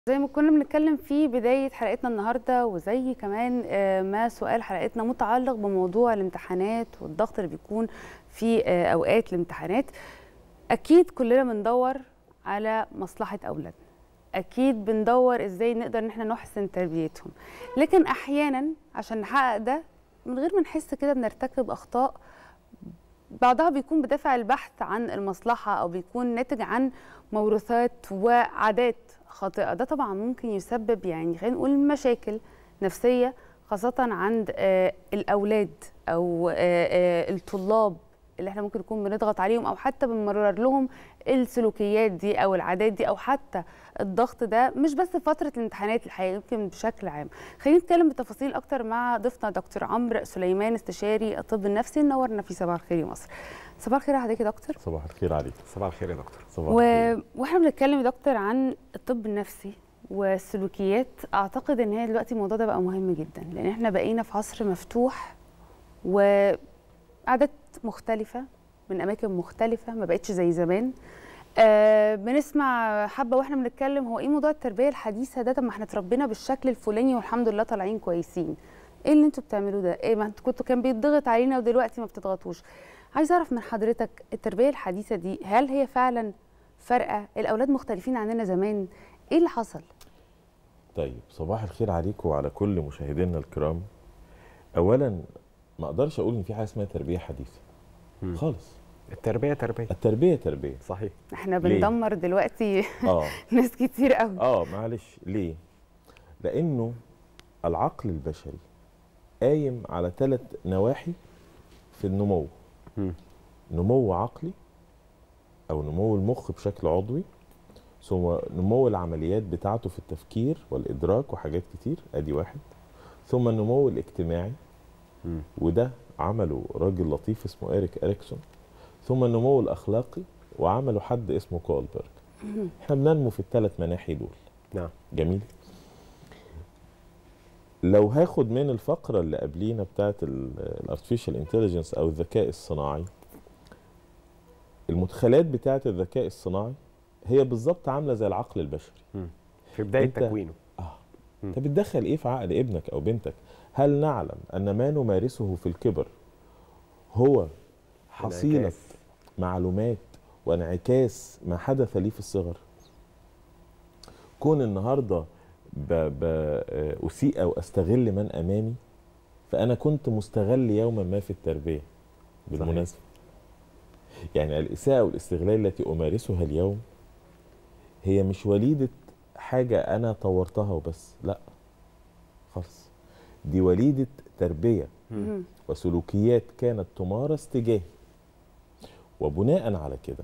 زي ما كنا بنتكلم في بداية حلقتنا النهاردة وزي كمان آه، ما سؤال حلقتنا متعلق بموضوع الامتحانات والضغط اللي بيكون في آه، أوقات الامتحانات أكيد كلنا بندور على مصلحة أولادنا أكيد بندور إزاي نقدر إن احنا نحسن تربيتهم لكن أحيانا عشان نحقق ده من غير ما نحس كده بنرتكب أخطاء بعضها بيكون بدافع البحث عن المصلحة أو بيكون ناتج عن موروثات وعادات خاطئة ده طبعا ممكن يسبب يعني خلينا نقول مشاكل نفسية خاصة عند آه، الأولاد أو آه، آه، الطلاب اللي احنا ممكن نكون بنضغط عليهم أو حتى بنمرر لهم السلوكيات دي أو العادات دي أو حتى الضغط ده مش بس في فترة الامتحانات الحقيقة يمكن بشكل عام خلينا نتكلم بتفاصيل أكتر مع ضيفنا دكتور عمرو سليمان استشاري الطب النفسي نورنا في صباح الخير يا مصر صباح الخير على حضرتك يا دكتور صباح الخير عليك صباح الخير يا دكتور صباح و... الخير واحنا بنتكلم يا دكتور عن الطب النفسي والسلوكيات اعتقد ان هي دلوقتي الموضوع ده بقى مهم جدا لان احنا بقينا في عصر مفتوح وعادات مختلفه من اماكن مختلفه ما بقتش زي زمان آه بنسمع حبه واحنا بنتكلم هو ايه موضوع التربيه الحديثه ده طب ما احنا اتربينا بالشكل الفلاني والحمد لله طالعين كويسين ايه اللي انتوا بتعملوه ده ايه ما انتوا كنتوا كان بيتضغط علينا ودلوقتي ما بتضغطوش عايز اعرف من حضرتك التربيه الحديثه دي هل هي فعلا فارقه الاولاد مختلفين عننا زمان ايه اللي حصل طيب صباح الخير عليكم وعلى كل مشاهدينا الكرام اولا ما اقدرش اقول ان في حاجه اسمها تربيه حديثه مم. خالص التربيه تربيه التربيه تربيه صحيح احنا ليه؟ بندمر دلوقتي اه ناس كتير قوي اه معلش ليه لانه العقل البشري قايم على ثلاث نواحي في النمو مم. نمو عقلي او نمو المخ بشكل عضوي ثم نمو العمليات بتاعته في التفكير والادراك وحاجات كتير ادي واحد ثم النمو الاجتماعي مم. وده عمله راجل لطيف اسمه إريك إريكسون ثم النمو الأخلاقي وعمله حد اسمه كولبرج احنا بننمو في الثلاث مناحي دول نعم جميل لو هاخد من الفقرة اللي قبلينا بتاعت الارتفيشال انتليجنس او الذكاء الصناعي المدخلات بتاعت الذكاء الصناعي هي بالظبط عاملة زي العقل البشري في بدايه أنت- تكوينه اه مم. انت بتدخل ايه في عقل ابنك او بنتك هل نعلم ان ما نمارسه في الكبر هو حصيله انعكاس. معلومات وانعكاس ما حدث لي في الصغر كون النهارده ب... ب... آه، اسيء او استغل من امامي فانا كنت مستغل يوما ما في التربيه بالمناسبه يعني الاساءه والاستغلال التي امارسها اليوم هي مش وليده حاجه انا طورتها وبس لا خالص دي وليده تربيه مم. وسلوكيات كانت تمارس تجاهي وبناء على كده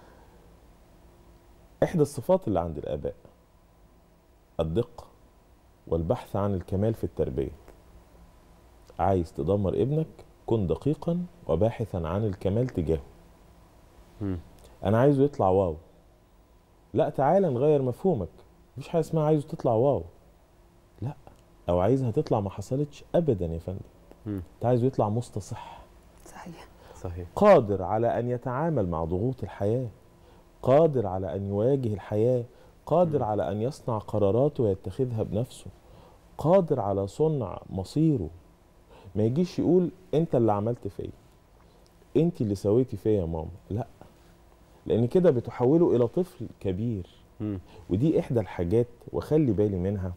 احدى الصفات اللي عند الاباء الدقه والبحث عن الكمال في التربيه عايز تدمر ابنك كن دقيقا وباحثا عن الكمال تجاهه مم. انا عايزه يطلع واو لا تعالى نغير مفهومك مفيش حاجه اسمها عايزه تطلع واو لا او عايزها تطلع ما حصلتش ابدا يا فندم مم. انت عايزه يطلع مستصح صحيح صحيح قادر على ان يتعامل مع ضغوط الحياه قادر على ان يواجه الحياه قادر مم. على ان يصنع قرارات ويتخذها بنفسه قادر على صنع مصيره ما يجيش يقول انت اللي عملت فيا انت اللي سويتي فيا يا ماما لا لان كده بتحوله الى طفل كبير مم. ودي احدى الحاجات وخلي بالي منها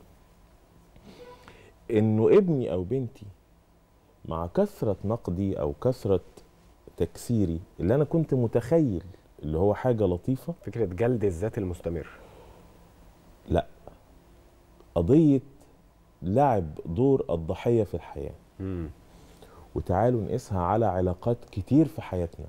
انه ابني او بنتي مع كثرة نقدي او كثرة تكسيري اللي انا كنت متخيل اللي هو حاجة لطيفة فكره جلد الذات المستمر لا قضية لعب دور الضحية في الحياة مم. وتعالوا نقيسها على علاقات كتير في حياتنا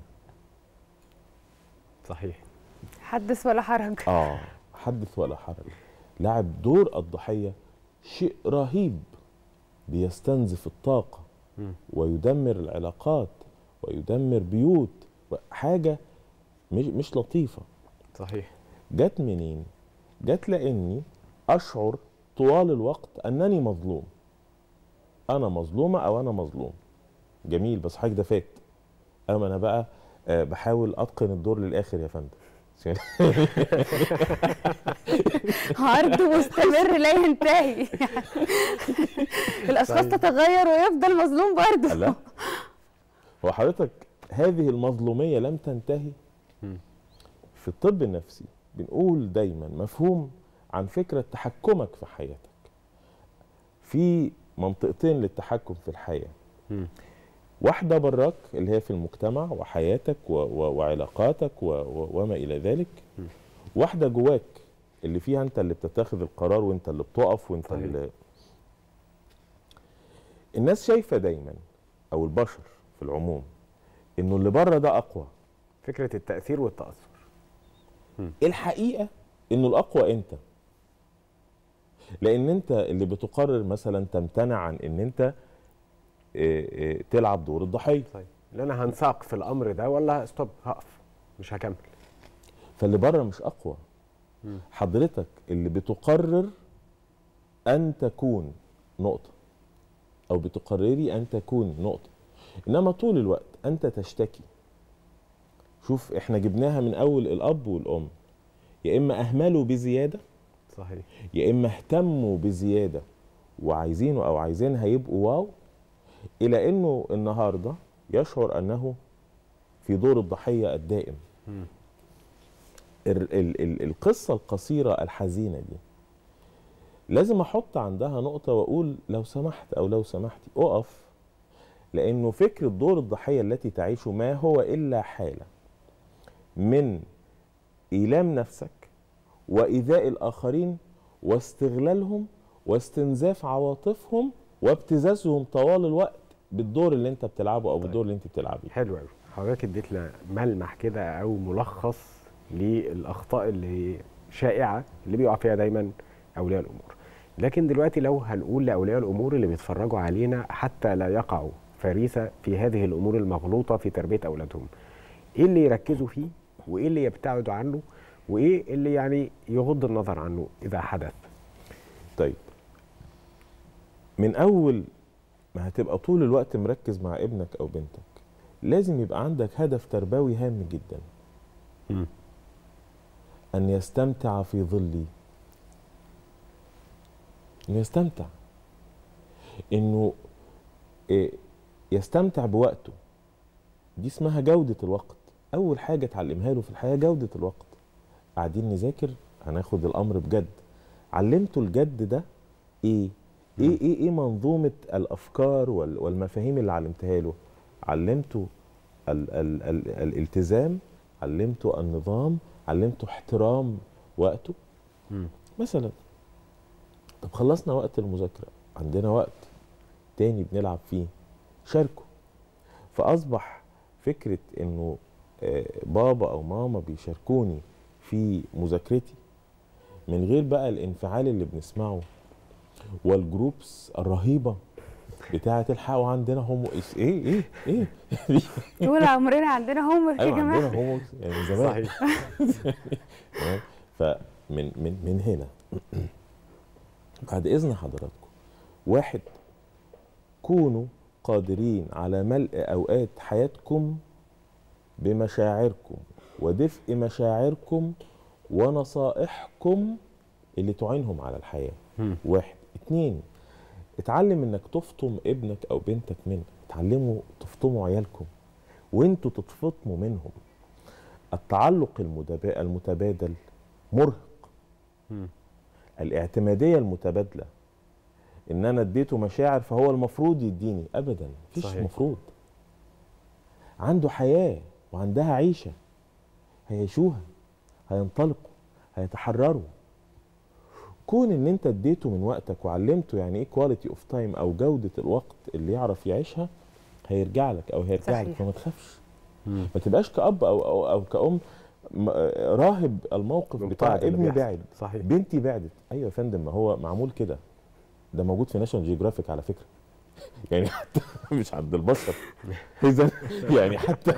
صحيح حدث ولا حرج اه حدث ولا حرج لعب دور الضحية شيء رهيب بيستنزف الطاقة مم. ويدمر العلاقات ويدمر بيوت حاجة مش مش لطيفة صحيح جت منين؟ جت لأني أشعر طوال الوقت أنني مظلوم أنا مظلومة أو أنا مظلوم جميل بس حضرتك ده فات أما أنا بقى آه، بحاول أتقن الدور للآخر يا فندم عرض مستمر لا ينتهي الاشخاص طيب. تتغير ويفضل مظلوم برضه لا هو حضرتك هذه المظلومية لم تنتهي مم. في الطب النفسي بنقول دايما مفهوم عن فكرة تحكمك في حياتك في منطقتين للتحكم في الحياة مم. واحدة براك اللي هي في المجتمع وحياتك و و وعلاقاتك و و وما إلى ذلك مم. واحدة جواك اللي فيها أنت اللي بتتخذ القرار وأنت اللي بتقف وأنت صحيح. اللي الناس شايفة دايما أو البشر في العموم إنه اللي بره ده أقوى فكره التاثير والتاثر الحقيقه انه الاقوى انت لان انت اللي بتقرر مثلا تمتنع عن ان انت آه، آه، تلعب دور الضحيه طيب لا انا هنساق في الامر ده ولا ستوب هقف مش هكمل فاللي بره مش اقوى مم. حضرتك اللي بتقرر ان تكون نقطه او بتقرري ان تكون نقطه انما طول الوقت انت تشتكي شوف احنا جبناها من اول الاب والام يا اما اهملوا بزياده صحيح يا اما اهتموا بزياده وعايزينه او عايزينها يبقوا واو الى انه النهارده يشعر انه في دور الضحيه الدائم مم. ال ال ال القصه القصيره الحزينه دي لازم احط عندها نقطه واقول لو سمحت او لو سمحتي اقف لانه فكره دور الضحيه التي تعيش ما هو الا حاله من ايلام نفسك وايذاء الاخرين واستغلالهم واستنزاف عواطفهم وابتزازهم طوال الوقت بالدور اللي انت بتلعبه او طيب. بالدور اللي انت بتلعبيه حلو قوي حضرتك اديت لنا ملمح كده او ملخص للاخطاء اللي شائعه اللي بيقع فيها دايما اولياء الامور لكن دلوقتي لو هنقول لاولياء الامور اللي بيتفرجوا علينا حتى لا يقعوا فريسه في هذه الامور المغلوطه في تربيه اولادهم ايه اللي يركزوا فيه وايه اللي يبتعدوا عنه وايه اللي يعني يغض النظر عنه اذا حدث طيب من اول ما هتبقى طول الوقت مركز مع ابنك او بنتك لازم يبقى عندك هدف تربوي هام جدا مم. ان يستمتع في ظلي ان يستمتع انه إيه، يستمتع بوقته دي اسمها جودة الوقت اول حاجة تعلمها له في الحياة جودة الوقت قاعدين نذاكر هناخد الامر بجد علمته الجد ده ايه ايه ايه ايه منظومة الافكار وال- والمفاهيم اللي علمتها له علمته ال ال ال الالتزام علمته النظام علمته احترام وقته مم. مثلا طب خلصنا وقت المذاكرة عندنا وقت تاني بنلعب فيه شاركوا فأصبح فكرة إنه آه، بابا أو ماما بيشاركوني في مذاكرتي من غير بقى الانفعال اللي بنسمعه والجروبس الرهيبة بتاعة الحقوا عندنا هومو إيش ايه ايه ايه طول عمرنا عندنا هوم يا ايوه جماعه عندنا هومو يعني من زمان صحيح تمام فمن من من هنا بعد اذن حضراتكم واحد كونوا قادرين على ملء اوقات حياتكم بمشاعركم ودفء مشاعركم ونصائحكم اللي تعينهم على الحياه مم. واحد اتنين اتعلم انك تفطم ابنك او بنتك منك اتعلموا تفطموا عيالكم وانتوا تتفطموا منهم التعلق المدب- المتبادل مرهق مم. الاعتماديه المتبادله ان انا اديته مشاعر فهو المفروض يديني ابدا مفيش صحيح. مفروض عنده حياه وعندها عيشه هيعيشوها هينطلقوا هيتحرروا كون ان انت اديته من وقتك وعلمته يعني ايه كواليتي اوف تايم او جوده الوقت اللي يعرف يعيشها هيرجع لك او هيرجع لك صحيح. فما تخافش مم. ما تبقاش كأب أو أو, أو كأم م- راهب الموقف من بتاع بعد اللي ابني بيحصل. بعد صحيح بنتي بعدت ايوه يا فندم ما هو معمول كده ده موجود في ناشونال جيوغرافيك على فكره يعني حتى مش عند البشر اذا يعني حتى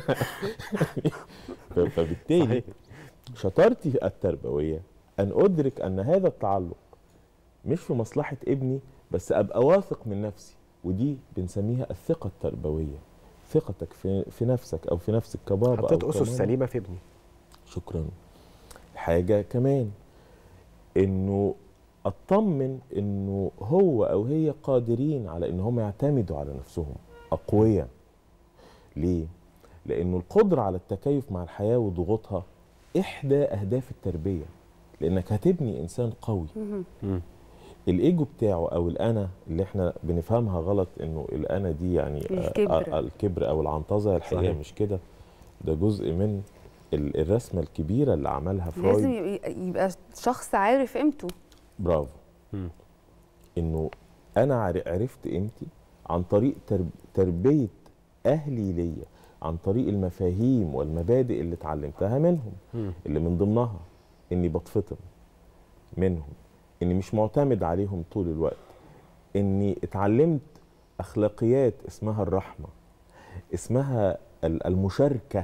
ف- فبالتالي صحيح شطارتي التربويه ان ادرك ان هذا التعلق مش في مصلحه ابني بس ابقى واثق من نفسي ودي بنسميها الثقه التربويه ثقتك في في نفسك او في نفسك كبابا حطيت او اسس كماما. سليمه في ابني شكرا حاجه كمان انه اطمن انه هو او هي قادرين على ان هم يعتمدوا على نفسهم اقوياء ليه لانه القدره على التكيف مع الحياه وضغوطها احدى اهداف التربيه لانك هتبني انسان قوي مهم. الايجو بتاعه او الانا اللي احنا بنفهمها غلط انه الانا دي يعني آه، الكبر. آه، الكبر او العنطزه الحقيقه صحيح. مش كده ده جزء من ال- الرسمه الكبيره اللي عملها لازم فرويد يبقى- يبقى شخص عارف قيمته برافو مم. انه انا عر- عرفت قيمتي عن طريق ترب- تربيه اهلي ليا عن طريق المفاهيم والمبادئ اللي اتعلمتها منهم مم. اللي من ضمنها اني بتفطم منهم اني مش معتمد عليهم طول الوقت اني اتعلمت اخلاقيات اسمها الرحمه اسمها ال- المشاركه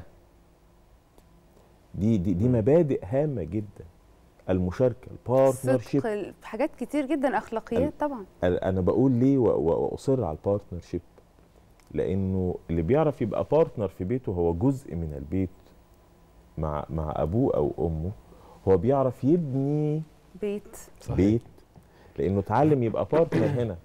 دي دي دي مبادئ هامه جدا المشاركه البارتنر شيب صدق ال- حاجات كتير جدا اخلاقيات طبعا انا بقول ليه و- و- واصر على البارتنر شيب لانه اللي بيعرف يبقى بارتنر في بيته هو جزء من البيت مع مع ابوه او امه هو بيعرف يبني بيت صحيح. بيت لانه اتعلم يبقى بارتنر هنا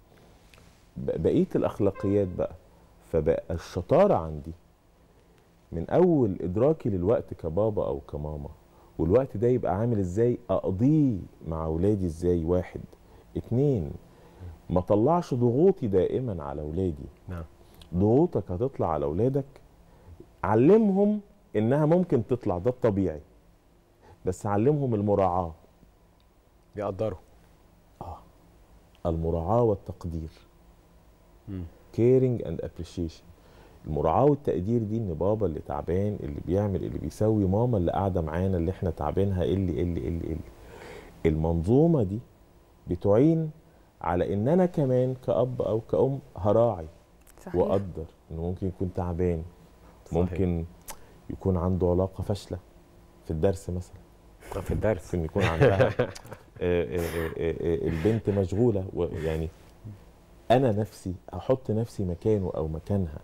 ب- بقيه الاخلاقيات بقى فبقى الشطاره عندي من اول ادراكي للوقت كبابا او كماما والوقت ده يبقى عامل ازاي اقضيه مع اولادي ازاي واحد اتنين ما طلعش ضغوطي دائما على اولادي نعم ضغوطك هتطلع على اولادك علمهم انها ممكن تطلع ده الطبيعي بس علمهم المراعاه بيقدروا المراعاة والتقدير مم. caring and appreciation المراعاة والتقدير دي ان بابا اللي تعبان اللي بيعمل اللي بيسوي ماما اللي قاعدة معانا اللي احنا تعبينها اللي اللي اللي اللي المنظومة دي بتعين على ان انا كمان كأب او كأم هراعي صحيح واقدر انه ممكن يكون تعبان صحيح. ممكن يكون عنده علاقة فاشلة في الدرس مثلا في الدرس ممكن يكون عندها آه، آه، آه، آه، البنت مشغوله ويعني انا نفسي احط نفسي مكانه او مكانها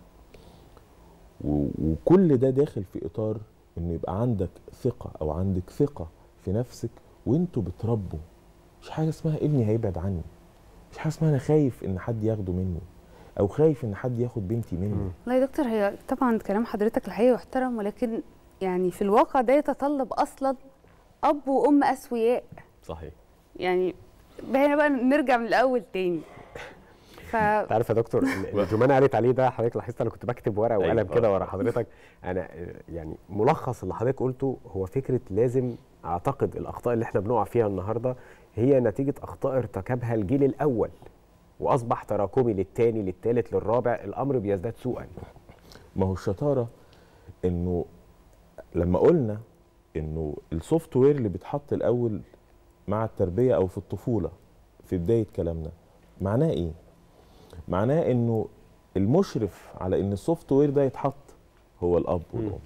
و- وكل ده داخل في اطار انه يبقى عندك ثقه او عندك ثقه في نفسك وانتوا بتربوا مش حاجه اسمها ابني هيبعد عني مش حاجه اسمها انا خايف ان حد ياخده مني او خايف ان حد ياخد بنتي مني مم. والله يا دكتور هي طبعا كلام حضرتك الحقيقه يحترم ولكن يعني في الواقع ده يتطلب اصلا اب وام اسوياء صحيح يعني هنا بقى نرجع من الاول تاني ف انت عارف يا دكتور اللي جمانة قالت عليه ده حضرتك لاحظت انا كنت بكتب ورقه وقلم أيوة. كده ورا حضرتك انا آه، يعني ملخص اللي حضرتك قلته هو فكره لازم اعتقد الاخطاء اللي احنا بنقع فيها النهارده هي نتيجه اخطاء ارتكبها الجيل الاول واصبح تراكمي للثاني للثالث للرابع الامر بيزداد سوءا ما هو الشطاره انه لما قلنا انه السوفت وير اللي بيتحط الاول مع التربيه او في الطفوله في بدايه كلامنا معناه ايه معناه انه المشرف على ان السوفت وير ده يتحط هو الاب مم. والام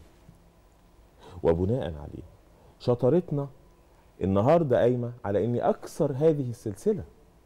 وبناء عليه شطارتنا النهارده قايمه على اني اكسر هذه السلسله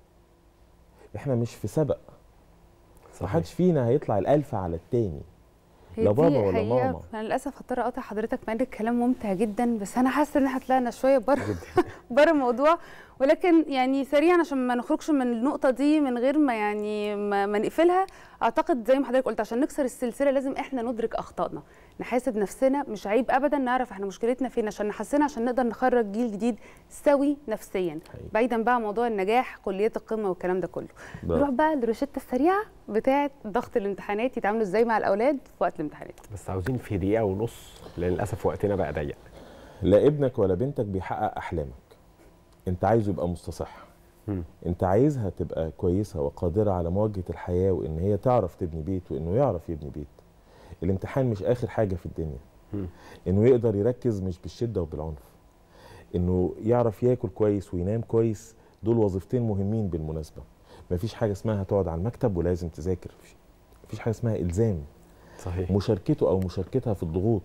احنا مش في سبق محدش فينا هيطلع الالفه على التاني هي لا دي بابا ولا حقيقة ماما. انا للاسف هضطر اقطع حضرتك مع ان الكلام ممتع جدا بس انا حاسه ان احنا طلعنا شويه بره بره الموضوع ولكن يعني سريعا عشان ما نخرجش من النقطه دي من غير ما يعني ما, ما نقفلها اعتقد زي ما حضرتك قلت عشان نكسر السلسله لازم احنا ندرك اخطائنا نحاسب نفسنا مش عيب ابدا نعرف احنا مشكلتنا فين عشان نحسنها عشان نقدر نخرج جيل جديد سوي نفسيا حقيقي. بعيدا بقى عن موضوع النجاح كليات القمه والكلام ده كله برافو. نروح بقى للروشته السريعه بتاعه ضغط الامتحانات يتعاملوا ازاي مع الاولاد في وقت الامتحانات بس عاوزين في دقيقه ونص لان للاسف وقتنا بقى ضيق لا ابنك ولا بنتك بيحقق احلامك انت عايزه يبقى مستصح مم. انت عايزها تبقى كويسه وقادره على مواجهه الحياه وان هي تعرف تبني بيت وانه يعرف يبني بيت الامتحان مش اخر حاجه في الدنيا مم. انه يقدر يركز مش بالشده وبالعنف انه يعرف ياكل كويس وينام كويس دول وظيفتين مهمين بالمناسبه مفيش حاجه اسمها تقعد على المكتب ولازم تذاكر مفيش حاجه اسمها الزام صحيح مشاركته او مشاركتها في الضغوط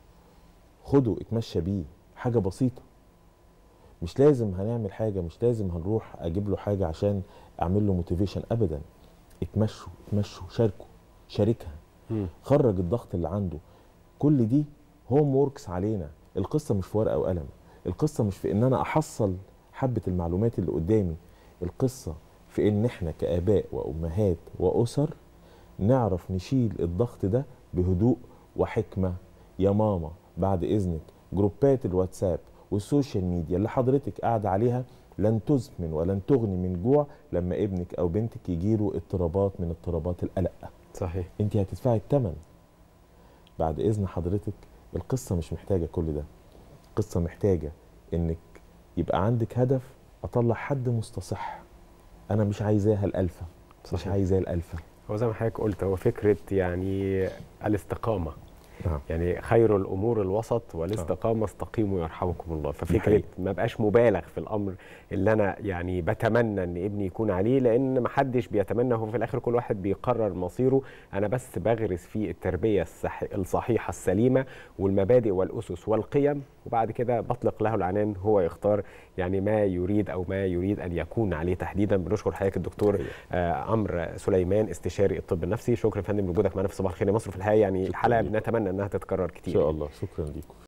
خده اتمشى بيه حاجه بسيطه مش لازم هنعمل حاجه مش لازم هنروح اجيب له حاجه عشان اعمل له موتيفيشن ابدا اتمشوا اتمشوا شاركوا شاركها مم. خرج الضغط اللي عنده كل دي هوم ووركس علينا القصه مش في ورقه وقلم القصه مش في ان انا احصل حبه المعلومات اللي قدامي القصه في ان احنا كاباء وامهات واسر نعرف نشيل الضغط ده بهدوء وحكمه يا ماما بعد اذنك جروبات الواتساب والسوشيال ميديا اللي حضرتك قاعده عليها لن تزمن ولن تغني من جوع لما ابنك او بنتك يجيله اضطرابات من اضطرابات القلق صحيح انت هتدفعي الثمن بعد اذن حضرتك القصه مش محتاجه كل ده القصه محتاجه انك يبقى عندك هدف اطلع حد مستصح انا مش عايزاها الالفه مش صحيح. عايزاه الالفه هو زي ما حضرتك قلت هو فكره يعني الاستقامه نعم يعني خير الامور الوسط والاستقامه استقيموا يرحمكم الله ففكره حقيقة. ما بقاش مبالغ في الامر اللي انا يعني بتمنى ان ابني يكون عليه لان ما حدش بيتمنى هو في الاخر كل واحد بيقرر مصيره انا بس بغرس فيه التربيه الصح الصحيحه السليمه والمبادئ والاسس والقيم وبعد كده بطلق له العنان هو يختار يعني ما يريد او ما يريد ان يكون عليه تحديدا بنشكر حضرتك الدكتور آه عمرو سليمان استشاري الطب النفسي شكرا يا فندم لوجودك معنا في صباح الخير يا مصر في الحقيقه يعني شكراً حلقه ليك. بنتمنى انها تتكرر ان كتير شاء الله شكرا ليكم